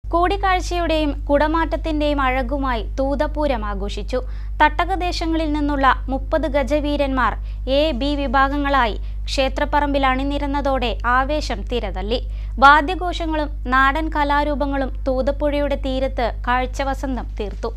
കൂടിക്കാഴ്ചയുടെയും കുടമാറ്റത്തിന്റെയും അഴകുമായി തൂതപൂരം ആഘോഷിച്ചു തട്ടകദേശങ്ങളിൽ നിന്നുള്ള മുപ്പത് ഗജവീരന്മാർ എ ബി വിഭാഗങ്ങളായി ക്ഷേത്രപ്പറമ്പിൽ അണിനിരന്നതോടെ ആവേശം തിരതള്ളി വാദ്യഘോഷങ്ങളും നാടൻ കലാരൂപങ്ങളും തൂതപ്പുഴയുടെ തീരത്ത് കാഴ്ചവസന്തം തീർത്തു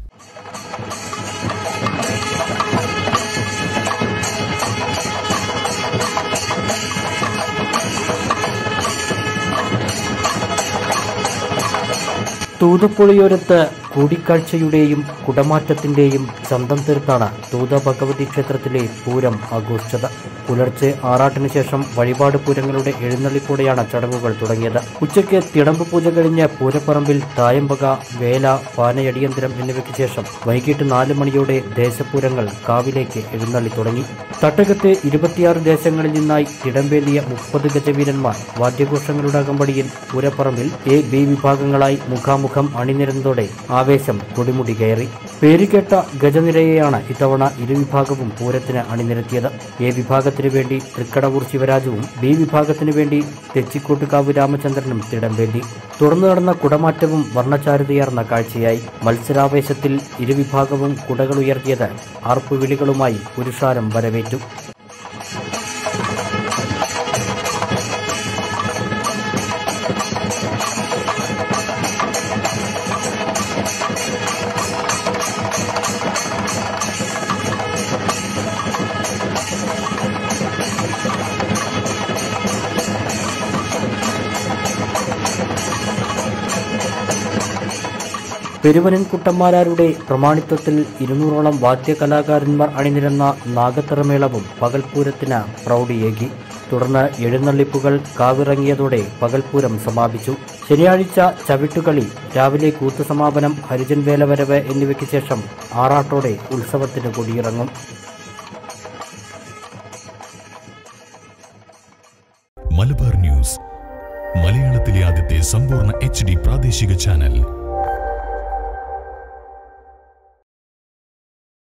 തൂതപ്പുഴയോരത്ത് കൂടിക്കാഴ്ചയുടെയും കുടമാറ്റത്തിന്റെയും ചന്തം തീർത്താണ് തൂത ഭഗവതി ക്ഷേത്രത്തിലെ പൂരം ആഘോഷിച്ചത് പുലർച്ചെ ആറാട്ടിന് ശേഷം വഴിപാട് പൂരങ്ങളുടെ എഴുന്നള്ളിപ്പോടെയാണ് ചടങ്ങുകൾ തുടങ്ങിയത് ഉച്ചയ്ക്ക് തിടമ്പ് പൂജ കഴിഞ്ഞ് പൂരപ്പറമ്പിൽ തായമ്പക വേല പാനയടിയന്തരം എന്നിവയ്ക്ക് ശേഷം വൈകിട്ട് നാല് മണിയോടെ ദേശപൂരങ്ങൾ കാവിലേക്ക് എഴുന്നള്ളി തുടങ്ങി തട്ടകത്തെ ഇരുപത്തിയാറ് ദേശങ്ങളിൽ നിന്നായി തിടമ്പേന്തിയ മുപ്പത് ഗജവീരന്മാർ വാദ്യഘോഷങ്ങളുടെ അകമ്പടിയിൽ പൂരപ്പറമ്പിൽ എ ബി വിഭാഗങ്ങളായി മുഖാമുഖം അണിനിരന്നതോടെ ആവേശം കൊടിമുടി കയറി പേരുകേട്ട ഗജനിരയെയാണ് ഇത്തവണ ഇരുവിഭാഗവും പൂരത്തിന് അണിനിരത്തിയത് എ വിഭാഗത്തിനു വേണ്ടി തൃക്കടവൂർ ശിവരാജുവും ബി വിഭാഗത്തിനു വേണ്ടി തെച്ചിക്കോട്ടുകാവ് രാമചന്ദ്രനും തിടമ്പേന്തി തുടർന്ന് നടന്ന കുടമാറ്റവും വർണ്ണചാരുതയാർന്ന കാഴ്ചയായി മത്സരാവേശത്തിൽ ഇരുവിഭാഗവും കുടകൾ ഉയർത്തിയത് ആർപ്പുവിളികളുമായി പുരുഷാരം വരവേറ്റു പെരുവനൻ കുട്ടന്മാരാരുടെ പ്രമാണിത്വത്തിൽ ഇരുന്നൂറോളം വാദ്യകലാകാരന്മാർ അണിനിരന്ന നാഗത്തറമേളവും പകൽപൂരത്തിന് പ്രൗഢിയേകി തുടർന്ന് എഴുന്നള്ളിപ്പുകൾ കാവിറങ്ങിയതോടെ പകൽപൂരം സമാപിച്ചു ശനിയാഴ്ച ചവിട്ടുകളി രാവിലെ കൂത്തുസമാപനം ഹരിജൻ വേലവരവ് എന്നിവയ്ക്ക് ശേഷം ആറാട്ടോടെ ഉത്സവത്തിന് കൊടിയിറങ്ങും മലബാർ ന്യൂസ് മലയാളത്തിലെ ആദ്യത്തെ സമ്പൂർണ്ണ എച്ച് ഡി പ്രാദേശിക ചാനൽ